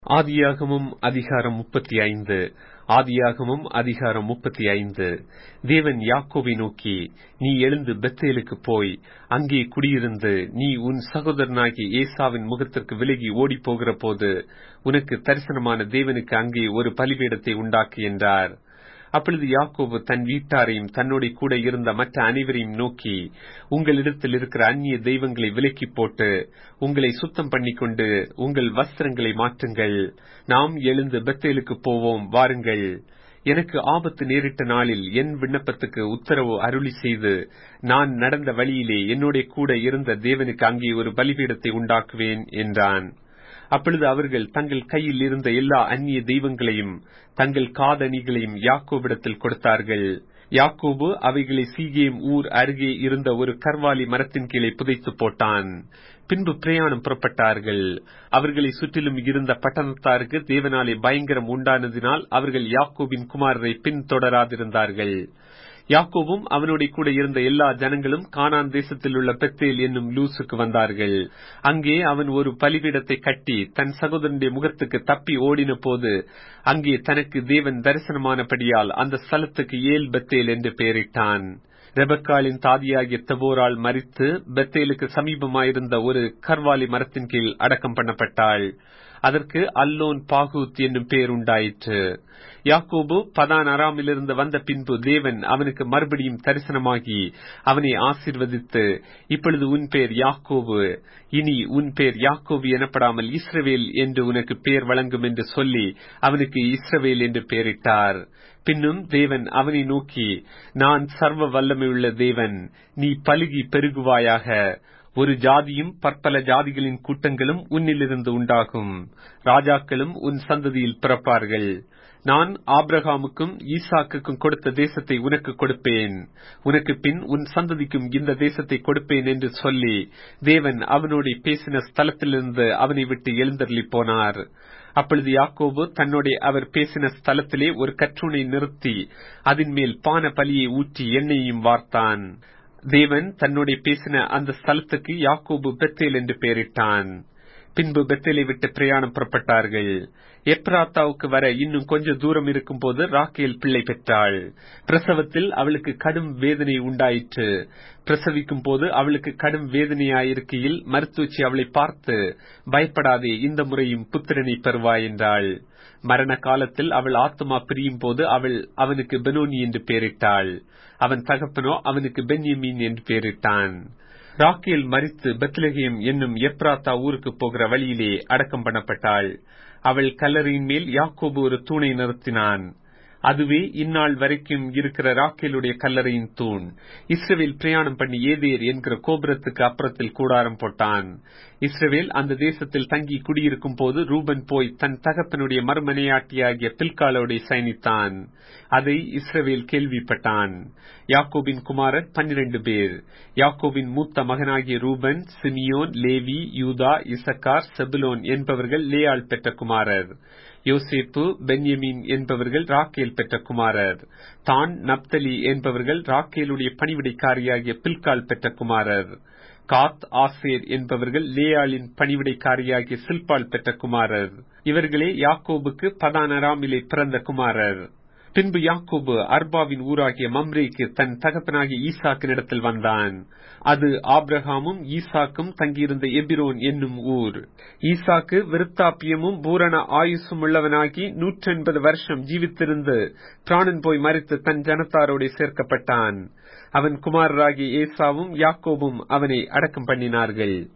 ஆதியாகமம் அதிகாரம் முப்பத்தி ஐந்து ஆதியாகமம் அதிகாரம் முப்பத்தி ஐந்து தேவன் யாக்கோவை நோக்கி நீ எழுந்து பெத்தேலுக்கு போய் அங்கே குடியிருந்து நீ உன் சகோதரனாகிய ஏசாவின் முகத்திற்கு விலகி ஓடிப் போகிற போது உனக்கு தரிசனமான தேவனுக்கு அங்கே ஒரு பலிபீடத்தை உண்டாக்கு என்றார் அப்பொழுது யாக்கோபு தன் வீட்டாரையும் தன்னோட கூட இருந்த மற்ற அனைவரையும் நோக்கி உங்களிடத்தில் இருக்கிற அந்நிய தெய்வங்களை விலக்கி போட்டு உங்களை சுத்தம் பண்ணிக்கொண்டு உங்கள் வஸ்திரங்களை மாற்றுங்கள் நாம் எழுந்து பெத்தேலுக்கு போவோம் வாருங்கள் எனக்கு ஆபத்து நேரிட்ட நாளில் என் விண்ணப்பத்துக்கு உத்தரவு அருளி செய்து நான் நடந்த வழியிலே என்னோட கூட இருந்த தேவனுக்கு அங்கே ஒரு பலிபீடத்தை உண்டாக்குவேன் என்றான் அப்பொழுது அவர்கள் தங்கள் கையில் இருந்த எல்லா அந்நிய தெய்வங்களையும் தங்கள் காதணிகளையும் யாக்கோபிடத்தில் கொடுத்தார்கள் யாக்கோபு அவைகளை சீகேம் ஊர் அருகே இருந்த ஒரு கர்வாலி மரத்தின் கீழே புதைத்து போட்டான் பின்பு பிரயாணம் புறப்பட்டார்கள் அவர்களை சுற்றிலும் இருந்த பட்டணத்தாருக்கு தேவனாலே பயங்கரம் உண்டானதினால் அவர்கள் யாக்கோபின் குமாரரை பின்தொடராதிருந்தார்கள் யாக்கோவும் அவனோட கூட இருந்த எல்லா ஜனங்களும் கானான் தேசத்தில் உள்ள பெத்தேல் என்னும் லூசுக்கு வந்தார்கள் அங்கே அவன் ஒரு பலிபீடத்தை கட்டி தன் சகோதரனுடைய முகத்துக்கு தப்பி ஓடின போது அங்கே தனக்கு தேவன் தரிசனமானபடியால் அந்த ஸ்தலத்துக்கு ஏல் பெத்தேல் என்று பெயரிட்டான் ரெபக்காலின் தாதியாகிய தபோரால் மறித்து பெத்தேலுக்கு சமீபமாயிருந்த ஒரு கர்வாலி மரத்தின் கீழ் அடக்கம் பண்ணப்பட்டாள் அதற்கு அல்லோன் பாகூத் என்னும் பெயர் உண்டாயிற்று யாக்கோபு பதான் அராமிலிருந்து வந்த பின்பு தேவன் அவனுக்கு மறுபடியும் தரிசனமாகி அவனை ஆசிர்வதித்து இப்பொழுது உன் பேர் யாக்கோபு இனி உன் பேர் யாக்கோபு எனப்படாமல் இஸ்ரவேல் என்று உனக்கு பெயர் வழங்கும் என்று சொல்லி அவனுக்கு இஸ்ரவேல் என்று பெயரிட்டார் பின்னும் தேவன் அவனை நோக்கி நான் சர்வ வல்லமையுள்ள தேவன் நீ பலுகி பெருகுவாயாக ஒரு ஜாதியும் பற்பல ஜாதிகளின் கூட்டங்களும் உன்னிலிருந்து உண்டாகும் ராஜாக்களும் உன் சந்ததியில் பிறப்பார்கள் நான் ஆப்ரஹாமுக்கும் ஈசாக்குக்கும் கொடுத்த தேசத்தை உனக்கு கொடுப்பேன் உனக்கு பின் உன் சந்ததிக்கும் இந்த தேசத்தை கொடுப்பேன் என்று சொல்லி தேவன் அவனோட பேசின ஸ்தலத்திலிருந்து அவனை விட்டு எழுந்தருளி போனார் அப்பொழுது யாக்கோபு தன்னோட அவர் பேசின ஸ்தலத்திலே ஒரு கற்றுனை நிறுத்தி அதன் மேல் பான பலியை ஊற்றி எண்ணெயையும் வார்த்தான் தேவன் தன்னோட பேசின அந்த ஸ்தலத்துக்கு யாக்கோபு பெத்தேல் என்று பெயரிட்டான் பின்பு பெத்தேலை விட்டு பிரயாணம் புறப்பட்டார்கள் எப்ராத்தாவுக்கு வர இன்னும் கொஞ்ச தூரம் இருக்கும் போது ராக்கேல் பிள்ளை பெற்றாள் பிரசவத்தில் அவளுக்கு கடும் வேதனை உண்டாயிற்று பிரசவிக்கும் போது அவளுக்கு கடும் வேதனையாயிருக்கையில் மருத்துவச்சி அவளை பார்த்து பயப்படாதே இந்த முறையும் புத்திரனை பெறுவாய் என்றாள் மரண காலத்தில் அவள் ஆத்மா பிரியும் போது அவள் அவனுக்கு பெனோனி என்று பெயரிட்டாள் அவன் தகப்பனோ அவனுக்கு பென்யமீன் என்று பெயரிட்டான் ராக்கேல் மறித்து பெத்லஹேம் என்னும் எப்ராத்தா ஊருக்கு போகிற வழியிலே அடக்கம் பண்ணப்பட்டாள் அவள் கல்லறையின் மேல் யாக்கோபு ஒரு தூணை நிறுத்தினான் அதுவே இந்நாள் வரைக்கும் இருக்கிற ராக்கேலுடைய கல்லறையின் தூண் இஸ்ரேல் பிரயாணம் பண்ணி ஏதேர் என்கிற கோபுரத்துக்கு அப்புறத்தில் கூடாரம் போட்டான் இஸ்ரேல் அந்த தேசத்தில் தங்கி குடியிருக்கும் போது ரூபன் போய் தன் தகப்பனுடைய மறுமனையாட்டியாகிய பில்காலோட சயனித்தான் அதை இஸ்ரேல் கேள்விப்பட்டான் யாக்கோபின் குமாரர் பன்னிரண்டு பேர் யாக்கோபின் மூத்த மகனாகிய ரூபன் சிமியோன் லேவி யூதா இசக்கார் செபுலோன் என்பவர்கள் லேயாள் பெற்ற குமாரர் யோசேப்பு பென்யமின் என்பவர்கள் ராக்கேல் பெற்ற குமாரர் தான் நப்தலி என்பவர்கள் ராக்கேலுடைய பணிவிடைக்காரியாகிய பில்கால் பெற்ற குமாரர் காத் ஆசேர் என்பவர்கள் லேயாளின் பணிவிடைக்காரியாகிய சில்பால் பெற்ற குமாரர் இவர்களே யாக்கோபுக்கு பதானராமிலே பிறந்த குமாரர் பின்பு யாக்கோபு அர்பாவின் ஊராகிய மம்ரேக்கு தன் தகப்பனாகிய ஈசாக்கினிடத்தில் வந்தான் அது ஆப்ரஹாமும் ஈசாக்கும் தங்கியிருந்த எபிரோன் என்னும் ஊர் ஈசாக்கு விருத்தாப்பியமும் பூரண ஆயுசும் உள்ளவனாகி நூற்றி எண்பது வருஷம் ஜீவித்திருந்து பிராணன் போய் மறித்து தன் ஜனத்தாரோட சேர்க்கப்பட்டான் அவன் குமாரராகிய ஏசாவும் யாக்கோபும் அவனை அடக்கம் பண்ணினார்கள்